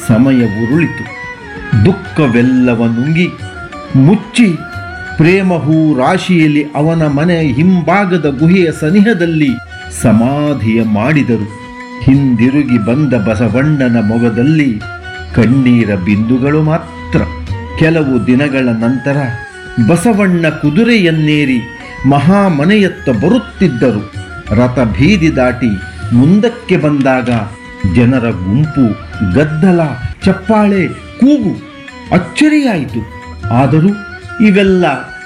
ಸಮಯವುರುಳಿತು ದುಃಖವೆಲ್ಲವ ನುಂಗಿ ಮುಚ್ಚಿ ಪ್ರೇಮ ಹೂ ರಾಶಿಯಲ್ಲಿ ಅವನ ಮನೆಯ ಹಿಂಭಾಗದ ಗುಹೆಯ ಸನಿಹದಲ್ಲಿ ಸಮಾಧಿಯ ಮಾಡಿದರು ಹಿಂದಿರುಗಿ ಬಂದ ಬಸವಣ್ಣನ ಮೊಗದಲ್ಲಿ ಕಣ್ಣೀರ ಬಿಂದುಗಳು ಮಾತ್ರ ಕೆಲವು ದಿನಗಳ ನಂತರ ಬಸವಣ್ಣ ಕುದುರೆಯನ್ನೇರಿ ಮಹಾಮನೆಯತ್ತ ಬರುತ್ತಿದ್ದರು ರಥ ಬೀದಿ ದಾಟಿ ಮುಂದಕ್ಕೆ ಬಂದಾಗ ಜನರ ಗುಂಪು ಗದ್ದಲ ಚಪ್ಪಾಳೆ ಕೂಗು ಅಚ್ಚರಿಯಾಯಿತು ಆದರೂ ಇವೆಲ್ಲ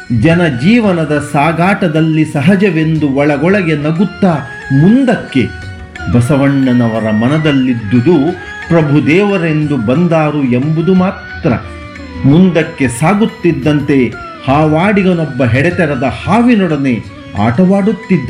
ಜನಜೀವನದ ಸಾಗಾಟದಲ್ಲಿ ಸಹಜವೆಂದು ಒಳಗೊಳಗೆ ನಗುತ್ತಾ ಮುಂದಕ್ಕೆ ಬಸವಣ್ಣನವರ ಮನದಲ್ಲಿದ್ದುದು ಪ್ರಭುದೇವರೆಂದು ಬಂದಾರು ಎಂಬುದು ಮಾತ್ರ ಮುಂದಕ್ಕೆ ಸಾಗುತ್ತಿದ್ದಂತೆ ಹಾವಾಡಿಗನೊಬ್ಬ ಹೆಡೆತೆರದ ಹಾವಿನೊಡನೆ ಆಟವಾಡುತ್ತಿದ್ದ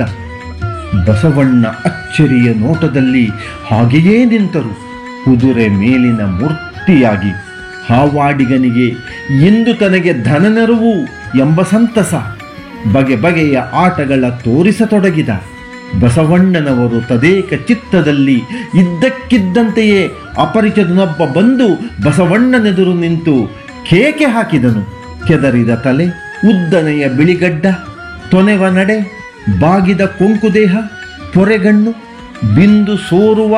ಬಸವಣ್ಣ ಅಚ್ಚರಿಯ ನೋಟದಲ್ಲಿ ಹಾಗೆಯೇ ನಿಂತರು ಕುದುರೆ ಮೇಲಿನ ಮೂರ್ತಿಯಾಗಿ ಹಾವಾಡಿಗನಿಗೆ ಇಂದು ತನಗೆ ಧನನೆರವು ಎಂಬ ಸಂತಸ ಬಗೆ ಬಗೆಯ ಆಟಗಳ ತೋರಿಸತೊಡಗಿದ ಬಸವಣ್ಣನವರು ತದೇಕ ಚಿತ್ತದಲ್ಲಿ ಇದ್ದಕ್ಕಿದ್ದಂತೆಯೇ ಅಪರಿಚಿತನೊಬ್ಬ ಬಂದು ಬಸವಣ್ಣನೆದುರು ನಿಂತು ಕೇಕೆ ಹಾಕಿದನು ಕೆದರಿದ ತಲೆ ಉದ್ದನೆಯ ಬಿಳಿಗಡ್ಡ ತೊನೆವ ನಡೆ ಬಾಗಿದ ಕೊಂಕುದೇಹ ಪೊರೆಗಣ್ಣು ಬಿಂದು ಸೋರುವ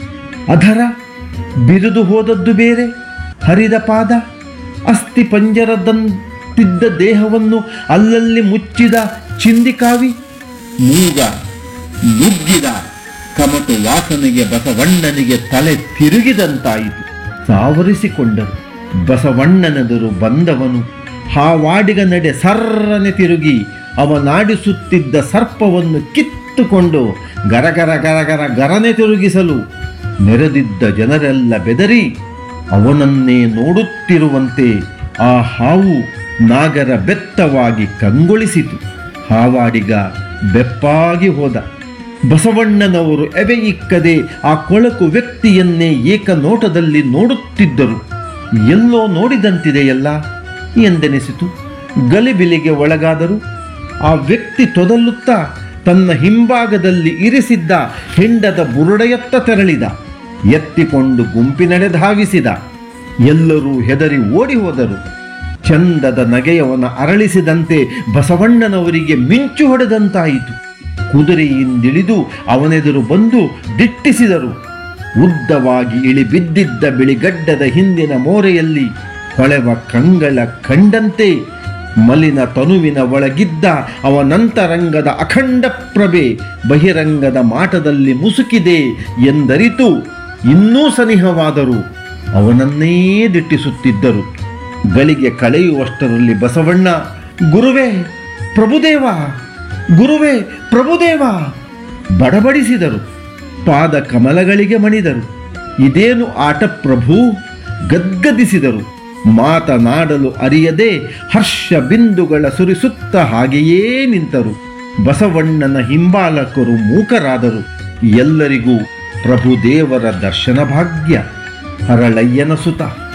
ಅಧರ ಬಿರಿದು ಹೋದದ್ದು ಬೇರೆ ಹರಿದ ಪಾದ ಅಸ್ಥಿ ಪಂಜರದಂತಿದ್ದ ದೇಹವನ್ನು ಅಲ್ಲಲ್ಲಿ ಮುಚ್ಚಿದ ಚಿಂದಿಕಾವಿ ಮೂಗ ನುಗ್ಗಿದ ಕಮಟು ವಾಸನೆಗೆ ಬಸವಣ್ಣನಿಗೆ ತಲೆ ತಿರುಗಿದಂತಾಯಿತು ಸಾವರಿಸಿಕೊಂಡರು ಬಸವಣ್ಣನೆದುರು ಬಂದವನು ಹಾವಾಡಿಗ ನಡೆ ಸರ್ರನೆ ತಿರುಗಿ ಅವನಾಡಿಸುತ್ತಿದ್ದ ಸರ್ಪವನ್ನು ಕಿತ್ತುಕೊಂಡು ಗರಗರ ಗರಗರ ಗರನೆ ತಿರುಗಿಸಲು ನೆರೆದಿದ್ದ ಜನರೆಲ್ಲ ಬೆದರಿ ಅವನನ್ನೇ ನೋಡುತ್ತಿರುವಂತೆ ಆ ಹಾವು ನಾಗರ ಬೆತ್ತವಾಗಿ ಕಂಗೊಳಿಸಿತು ಹಾವಾಡಿಗ ಬೆಪ್ಪಾಗಿ ಹೋದ ಬಸವಣ್ಣನವರು ಎವೆ ಇಕ್ಕದೆ ಆ ಕೊಳಕು ವ್ಯಕ್ತಿಯನ್ನೇ ಏಕನೋಟದಲ್ಲಿ ನೋಡುತ್ತಿದ್ದರು ಎಲ್ಲೋ ನೋಡಿದಂತಿದೆಯಲ್ಲ ಎಂದೆನಿಸಿತು ಗಲಿಬಿಲಿಗೆ ಒಳಗಾದರು ಆ ವ್ಯಕ್ತಿ ತೊದಲುತ್ತಾ ತನ್ನ ಹಿಂಭಾಗದಲ್ಲಿ ಇರಿಸಿದ್ದ ಹೆಂಡದ ಬುರುಡೆಯತ್ತ ತೆರಳಿದ ಎತ್ತಿಕೊಂಡು ಗುಂಪಿನಡೆ ಧಾವಿಸಿದ ಎಲ್ಲರೂ ಹೆದರಿ ಓಡಿ ಹೋದರು ಚಂದದ ನಗೆಯವನ ಅರಳಿಸಿದಂತೆ ಬಸವಣ್ಣನವರಿಗೆ ಮಿಂಚು ಹೊಡೆದಂತಾಯಿತು ಕುದುರೆಯಿಂದಿಳಿದು ಅವನೆದುರು ಬಂದು ದಿಟ್ಟಿಸಿದರು ಉದ್ದವಾಗಿ ಇಳಿ ಬಿದ್ದಿದ್ದ ಬಿಳಿಗಡ್ಡದ ಹಿಂದಿನ ಮೋರೆಯಲ್ಲಿ ಹೊಳೆವ ಕಂಗಳ ಕಂಡಂತೆ ಮಲಿನ ತನುವಿನ ಒಳಗಿದ್ದ ಅವನಂತರಂಗದ ಅಖಂಡ ಪ್ರಭೆ ಬಹಿರಂಗದ ಮಾಟದಲ್ಲಿ ಮುಸುಕಿದೆ ಎಂದರಿತು ಇನ್ನೂ ಸನಿಹವಾದರು ಅವನನ್ನೇ ದಿಟ್ಟಿಸುತ್ತಿದ್ದರು ಗಳಿಗೆ ಕಳೆಯುವಷ್ಟರಲ್ಲಿ ಬಸವಣ್ಣ ಗುರುವೇ ಪ್ರಭುದೇವ ಗುರುವೇ ಪ್ರಭುದೇವ ಬಡಬಡಿಸಿದರು ಪಾದ ಕಮಲಗಳಿಗೆ ಮಣಿದರು ಇದೇನು ಆಟ ಪ್ರಭು ಗದ್ಗದಿಸಿದರು ಮಾತನಾಡಲು ಅರಿಯದೆ ಹರ್ಷ ಬಿಂದುಗಳ ಸುರಿಸುತ್ತ ಹಾಗೆಯೇ ನಿಂತರು ಬಸವಣ್ಣನ ಹಿಂಬಾಲಕರು ಮೂಕರಾದರು ಎಲ್ಲರಿಗೂ ಪ್ರಭುದೇವರ ದರ್ಶನ ಭಾಗ್ಯ ಹರಳಯ್ಯನ ಸುತ